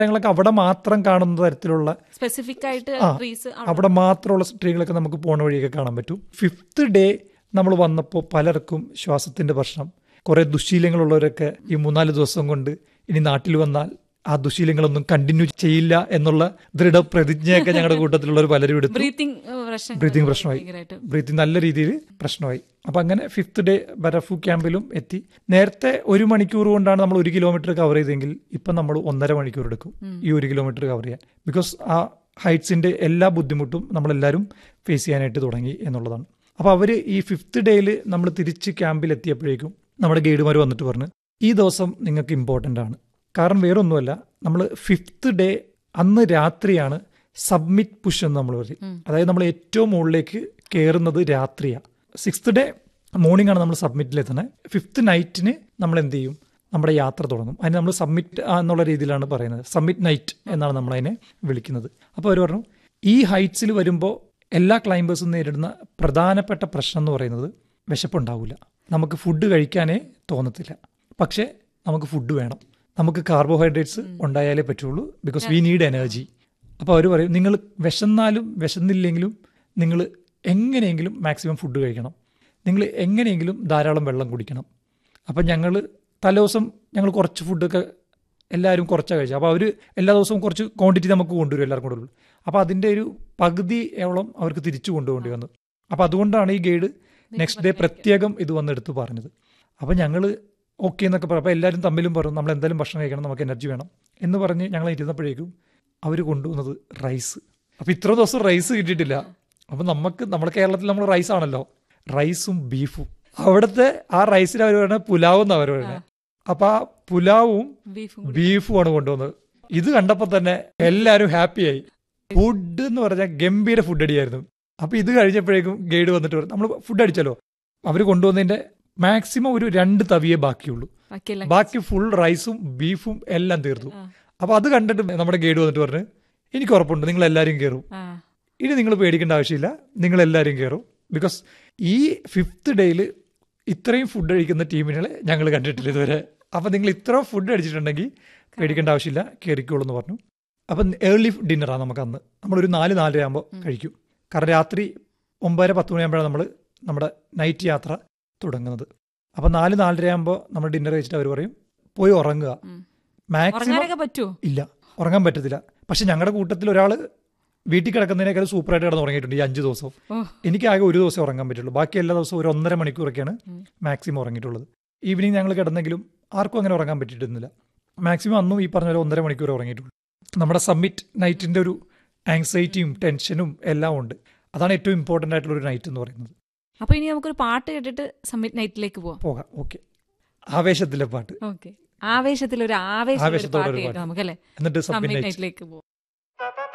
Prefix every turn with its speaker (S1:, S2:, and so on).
S1: കാര്യങ്ങളൊക്കെ അവിടെ മാത്രം കാണുന്ന തരത്തിലുള്ള
S2: സ്പെസിഫിക് ആയിട്ട്
S1: ആ,
S2: ട്രീസ്
S1: അവിടെ മാത്രമുള്ള ട്രീകളൊക്കെ നമുക്ക് പോണ വഴിയൊക്കെ കാണാൻ പറ്റും ഫിഫ്ത്ത് ഡേ നമ്മൾ വന്നപ്പോൾ പലർക്കും ശ്വാസത്തിന്റെ പ്രശ്നം കുറെ ദുശീലങ്ങളുള്ളവരൊക്കെ ഈ മൂന്നാല് ദിവസം കൊണ്ട് ഇനി നാട്ടിൽ വന്നാൽ ആ ദുശീലങ്ങളൊന്നും കണ്ടിന്യൂ ചെയ്യില്ല എന്നുള്ള ദൃഢപ്രതിജ്ഞയൊക്കെ ഞങ്ങളുടെ കൂട്ടത്തിലുള്ളവർ പലരും എടുത്തു
S2: ബ്രീത്തിങ് പ്രശ്നം
S1: ബ്രീത്തിങ് പ്രശ്നമായി
S2: ഭയങ്കരമായിട്ട്
S1: ബ്രീത്തിങ് നല്ല രീതിയിൽ പ്രശ്നമായി അപ്പൊ അങ്ങനെ ഫിഫ്ത്ത് ഡേ ബരഫു ക്യാമ്പിലും എത്തി നേരത്തെ ഒരു മണിക്കൂർ കൊണ്ടാണ് നമ്മൾ ഒരു കിലോമീറ്റർ കവർ ചെയ്തെങ്കിൽ ഇപ്പം നമ്മൾ ഒന്നര മണിക്കൂർ എടുക്കും ഈ ഒരു കിലോമീറ്റർ കവർ ചെയ്യാൻ ബിക്കോസ് ആ ഹൈറ്റ്സിന്റെ എല്ലാ ബുദ്ധിമുട്ടും നമ്മളെല്ലാവരും ഫേസ് ചെയ്യാനായിട്ട് തുടങ്ങി എന്നുള്ളതാണ് അപ്പോൾ അവർ ഈ ഫിഫ്ത്ത് ഡേയിൽ നമ്മൾ തിരിച്ച് ക്യാമ്പിൽ എത്തിയപ്പോഴേക്കും നമ്മുടെ ഗൈഡുമാർ വന്നിട്ട് പറഞ്ഞു ഈ ദിവസം നിങ്ങൾക്ക് ഇമ്പോർട്ടൻ്റ് ആണ് കാരണം വേറൊന്നുമല്ല നമ്മൾ ഫിഫ്ത്ത് ഡേ അന്ന് രാത്രിയാണ് സബ്മിറ്റ് പുഷ് എന്ന് നമ്മൾ പറയും അതായത് നമ്മൾ ഏറ്റവും മുകളിലേക്ക് കയറുന്നത് രാത്രിയാണ് സിക്സ്ത് ഡേ മോർണിംഗ് ആണ് നമ്മൾ സബ്മിറ്റിലെത്തുന്നത് ഫിഫ്ത്ത് നൈറ്റിന് നമ്മൾ എന്ത് ചെയ്യും നമ്മുടെ യാത്ര തുടങ്ങും അതിന് നമ്മൾ സബ്മിറ്റ് എന്നുള്ള രീതിയിലാണ് പറയുന്നത് സബ്മിറ്റ് നൈറ്റ് എന്നാണ് നമ്മൾ അതിനെ വിളിക്കുന്നത് അപ്പോൾ അവർ പറഞ്ഞു ഈ ഹൈറ്റ്സിൽ വരുമ്പോൾ എല്ലാ ക്ലൈംബേഴ്സും നേരിടുന്ന പ്രധാനപ്പെട്ട പ്രശ്നം എന്ന് പറയുന്നത് വിശപ്പുണ്ടാവില്ല നമുക്ക് ഫുഡ് കഴിക്കാനേ തോന്നത്തില്ല പക്ഷേ നമുക്ക് ഫുഡ് വേണം നമുക്ക് കാർബോഹൈഡ്രേറ്റ്സ് ഉണ്ടായാലേ പറ്റുള്ളൂ ബിക്കോസ് വി നീഡ് എനർജി അപ്പോൾ അവർ പറയും നിങ്ങൾ വിശന്നാലും വിശന്നില്ലെങ്കിലും നിങ്ങൾ എങ്ങനെയെങ്കിലും മാക്സിമം ഫുഡ് കഴിക്കണം നിങ്ങൾ എങ്ങനെയെങ്കിലും ധാരാളം വെള്ളം കുടിക്കണം അപ്പം ഞങ്ങൾ തലേദിവസം ഞങ്ങൾ കുറച്ച് ഫുഡൊക്കെ എല്ലാവരും കുറച്ചാണ് കഴിച്ചത് അപ്പോൾ അവർ എല്ലാ ദിവസവും കുറച്ച് ക്വാണ്ടിറ്റി നമുക്ക് കൊണ്ടുവരും എല്ലാവർക്കും കൊണ്ടുവരും അപ്പോൾ അതിൻ്റെ ഒരു പകുതി എവളം അവർക്ക് തിരിച്ചു കൊണ്ടുപോകേണ്ടി വന്നു അപ്പോൾ അതുകൊണ്ടാണ് ഈ ഗൈഡ് നെക്സ്റ്റ് ഡേ പ്രത്യേകം ഇത് വന്നെടുത്ത് പറഞ്ഞത് അപ്പോൾ ഞങ്ങൾ ഓക്കെ എന്നൊക്കെ പറഞ്ഞു അപ്പോൾ എല്ലാവരും തമ്മിലും പറഞ്ഞു നമ്മൾ എന്തായാലും ഭക്ഷണം കഴിക്കണം നമുക്ക് എനർജി വേണം എന്ന് പറഞ്ഞ് ഞങ്ങൾ ഇരുന്നപ്പോഴേക്കും അവർ കൊണ്ടുവന്നത് റൈസ് അപ്പോൾ ഇത്ര ദിവസം റൈസ് കിട്ടിയിട്ടില്ല അപ്പോൾ നമുക്ക് നമ്മുടെ കേരളത്തിൽ നമ്മൾ റൈസ് ആണല്ലോ റൈസും ബീഫും അവിടുത്തെ ആ റൈസിന് അവർ പറയുന്നത് പുലാവ് എന്നാണ് അവർ പറയുന്നത് അപ്പോൾ ആ പുലാവും
S2: ബീഫും
S1: ബീഫുമാണ് കൊണ്ടുവന്നത് ഇത് കണ്ടപ്പോൾ തന്നെ എല്ലാവരും ഹാപ്പിയായി ഫുഡ് എന്ന് പറഞ്ഞാൽ ഗംഭീര ഫുഡ് അടിയായിരുന്നു അപ്പൊ ഇത് കഴിഞ്ഞപ്പോഴേക്കും ഗൈഡ് വന്നിട്ട് പറഞ്ഞു നമ്മൾ ഫുഡ് അടിച്ചല്ലോ അവർ കൊണ്ടുവന്നതിന്റെ മാക്സിമം ഒരു രണ്ട് തവിയേ ബാക്കിയുള്ളൂ
S2: ബാക്കിയെല്ലാം
S1: ബാക്കി ഫുൾ റൈസും ബീഫും എല്ലാം തീർന്നു അപ്പൊ അത് കണ്ടിട്ട് നമ്മുടെ ഗൈഡ് വന്നിട്ട് പറഞ്ഞു എനിക്ക് ഉറപ്പുണ്ട് നിങ്ങൾ എല്ലാവരും കയറും
S2: ആ
S1: ഇനി നിങ്ങൾ പേടിക്കേണ്ട ആവശ്യമില്ല നിങ്ങൾ എല്ലാവരും കയറും ബിക്കോസ് ഈ ഫിഫ്ത്ത് ഡേയിൽ ഇത്രയും ഫുഡ് കഴിക്കുന്ന ടീമിനെ ഞങ്ങൾ കണ്ടിട്ടില്ല ഇതുവരെ അപ്പം നിങ്ങൾ ഇത്ര ഫുഡ് അടിച്ചിട്ടുണ്ടെങ്കിൽ പേടിക്കേണ്ട ആവശ്യമില്ല കയറിക്കോളൂ എന്ന് പറഞ്ഞു അപ്പം ഏർലി ഡിന്നറാണ് നമുക്ക് അന്ന് നമ്മളൊരു നാല് നാലര ആകുമ്പോൾ കഴിക്കും കാരണം രാത്രി ഒമ്പതര പത്ത് മണിയാകുമ്പോഴാണ് നമ്മൾ നമ്മുടെ നൈറ്റ് യാത്ര തുടങ്ങുന്നത് അപ്പം നാല് നാലര ആകുമ്പോൾ നമ്മൾ ഡിന്നർ കഴിച്ചിട്ട് അവർ പറയും പോയി ഉറങ്ങുക
S2: ഉം.
S1: മാക്സിമം
S2: ഉറങ്ങാനൊക്കെ പറ്റുമോ
S1: ഇല്ല ഉറങ്ങാൻ പറ്റത്തില്ല പക്ഷെ ഞങ്ങളുടെ കൂട്ടത്തിൽ ഒരാൾ വീട്ടിൽ കിടക്കുന്നതിനേക്കാൾ സൂപ്പറായിട്ട് കിടന്ന് ഉറങ്ങിയിട്ടുണ്ട് ഈ അഞ്ച് ദിവസവും
S2: ഓ
S1: എനിക്ക് ആകെ ഒരു ദിവസം ഉറങ്ങാൻ പറ്റുള്ളൂ ബാക്കി എല്ലാ ദിവസവും ഒരു ഒന്നര മണിക്കൂറൊക്കെയാണ് മാക്സിമം ഉറങ്ങിയിട്ടുള്ളത് ഈവനിങ് ഞങ്ങൾ കിടന്നെങ്കിലും ആർക്കും അങ്ങനെ ഉറങ്ങാൻ പറ്റിയിട്ടൊന്നുമില്ല മാക്സിമം അന്നും ഈ പറഞ്ഞ പോലെ ഒന്നര മണിക്കൂർ ഉറങ്ങിയിട്ടുള്ളൂ നമ്മുടെ സബ്മിറ്റ് നൈറ്റിൻ്റെ ഒരു ആങ്സൈറ്റിയും ടെൻഷനും എല്ലാം ഉണ്ട് അതാണ് ഏറ്റവും ഇമ്പോർട്ടൻ്റ് ആയിട്ടുള്ള ഒരു നൈറ്റ് എന്ന് പറയുന്നത്
S2: അപ്പൊ ഇനി നമുക്കൊരു പാട്ട് കേട്ടിട്ട് സമ്മിറ്റ് നൈറ്റിലേക്ക് പോവാം
S1: പോകാം ഓക്കെ ആവേശത്തിലെ പാട്ട്
S2: ഓക്കെ ആവേശത്തിൽ ഒരു ആവേശം
S1: ആവേശത്തോടെ
S2: പാട്ട്
S1: ഒരു
S2: കേൾക്കാം
S1: പാട്ട്.
S2: നമുക്കല്ലേ
S1: എന്നിട്ട് സബ്മിറ്റ്
S2: സമ്മിറ്റ്
S1: നൈറ്റ്
S2: നൈറ്റിലേക്ക് പോവാം